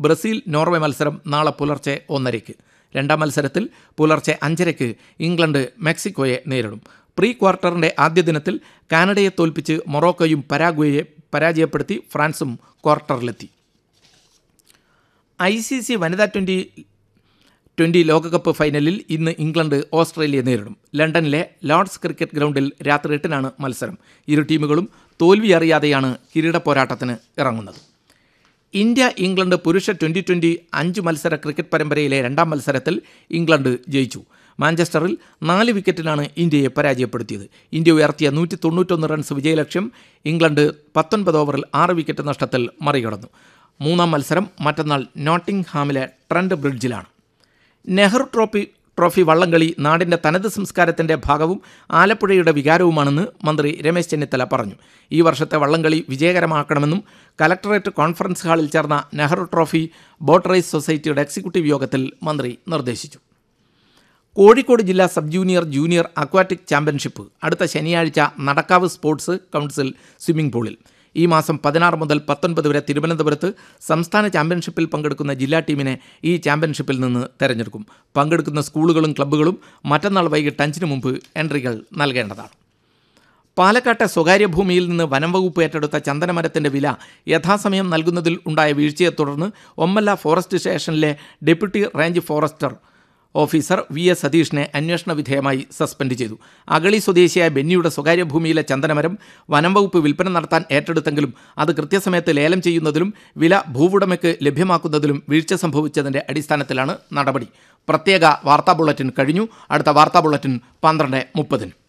Brazil Norway മത്സരം നാളെ പുലർച്ചെ ഒന്നരയ്ക്ക് രണ്ടാം മത്സരത്തിൽ പുലർച്ചെ അഞ്ചരയ്ക്ക് ഇംഗ്ലണ്ട് മെക്സിക്കോയെ നേരിടും പ്രീ ക്വാർട്ടറിന്റെ ആദ്യ ദിനത്തിൽ കാനഡയെ തോൽപ്പിച്ച് മൊറോക്കോയും പരാഗ്വേയെ പരാജയപ്പെടുത്തി ഫ്രാൻസും ക്വാർട്ടറിലെത്തി ഐ സി സി വനിതാ ട്വൻ്റി ട്വൻ്റി ലോകകപ്പ് ഫൈനലിൽ ഇന്ന് ഇംഗ്ലണ്ട് ഓസ്ട്രേലിയയെ നേരിടും ലണ്ടനിലെ ലോർഡ്സ് ക്രിക്കറ്റ് ഗ്രൗണ്ടിൽ രാത്രി എട്ടിനാണ് മത്സരം ഇരു ടീമുകളും തോൽവി അറിയാതെയാണ് കിരീട പോരാട്ടത്തിന് ഇറങ്ങുന്നത് ഇന്ത്യ ഇംഗ്ലണ്ട് പുരുഷ ട്വൻ്റി ട്വൻ്റി അഞ്ച് മത്സര ക്രിക്കറ്റ് പരമ്പരയിലെ രണ്ടാം മത്സരത്തിൽ ഇംഗ്ലണ്ട് ജയിച്ചു മാഞ്ചസ്റ്ററിൽ നാല് വിക്കറ്റിനാണ് ഇന്ത്യയെ പരാജയപ്പെടുത്തിയത് ഇന്ത്യ ഉയർത്തിയ നൂറ്റി തൊണ്ണൂറ്റൊന്ന് റൺസ് വിജയലക്ഷ്യം ഇംഗ്ലണ്ട് പത്തൊൻപത് ഓവറിൽ ആറ് വിക്കറ്റ് നഷ്ടത്തിൽ മറികടന്നു മൂന്നാം മത്സരം മറ്റന്നാൾ നോട്ടിംഗ്ഹാമിലെ ട്രെൻഡ് ബ്രിഡ്ജിലാണ് നെഹ്റു ട്രോഫി ട്രോഫി വള്ളംകളി നാടിൻ്റെ തനത് സംസ്കാരത്തിൻ്റെ ഭാഗവും ആലപ്പുഴയുടെ വികാരവുമാണെന്ന് മന്ത്രി രമേശ് ചെന്നിത്തല പറഞ്ഞു ഈ വർഷത്തെ വള്ളംകളി വിജയകരമാക്കണമെന്നും കലക്ടറേറ്റ് കോൺഫറൻസ് ഹാളിൽ ചേർന്ന നെഹ്റു ട്രോഫി ബോട്ട് റേസ് സൊസൈറ്റിയുടെ എക്സിക്യൂട്ടീവ് യോഗത്തിൽ മന്ത്രി നിർദ്ദേശിച്ചു കോഴിക്കോട് ജില്ലാ sub junior junior aquatic championship അടുത്ത ശനിയാഴ്ച നടക്കാവ് സ്പോർട്സ് കൗൺസിൽ സ്വിമ്മിംഗ് പൂളിൽ ഈ മാസം പതിനാറ് മുതൽ പത്തൊൻപത് വരെ തിരുവനന്തപുരത്ത് സംസ്ഥാന ചാമ്പ്യൻഷിപ്പിൽ പങ്കെടുക്കുന്ന ജില്ലാ ടീമിനെ ഈ ചാമ്പ്യൻഷിപ്പിൽ നിന്ന് തെരഞ്ഞെടുക്കും പങ്കെടുക്കുന്ന സ്കൂളുകളും ക്ലബ്ബുകളും മറ്റന്നാൾ വൈകിട്ട് അഞ്ചിന് മുമ്പ് എൻട്രികൾ നൽകേണ്ടതാണ് പാലക്കാട്ടെ സ്വകാര്യ ഭൂമിയിൽ നിന്ന് വനം വകുപ്പ് ഏറ്റെടുത്ത ചന്ദനമരത്തിന്റെ വില യഥാസമയം നൽകുന്നതിൽ ഉണ്ടായ വീഴ്ചയെ തുടർന്ന് ഒമ്മല്ല ഫോറസ്റ്റ് സ്റ്റേഷനിലെ deputy range forester officer V S സതീഷിനെ അന്വേഷണ വിധേയമായി സസ്പെൻഡ് ചെയ്തു അഗളി സ്വദേശിയായ ബെന്നിയുടെ സ്വകാര്യ ഭൂമിയിലെ ചന്ദനമരം വനം വകുപ്പ് വിൽപ്പന നടത്താൻ ഏറ്റെടുത്തെങ്കിലും അത് കൃത്യസമയത്ത് ലേലം ചെയ്യുന്നതിലും വില ഭൂവുടമയ്ക്ക് ലഭ്യമാക്കുന്നതിലും വീഴ്ച സംഭവിച്ചതിന്റെ അടിസ്ഥാനത്തിലാണ് നടപടി പ്രത്യേക വാർത്താ ബുള്ളറ്റിൻ കഴിഞ്ഞു അടുത്ത വാർത്താ ബുള്ളറ്റിൻ പന്ത്രണ്ട് മുപ്പതിന്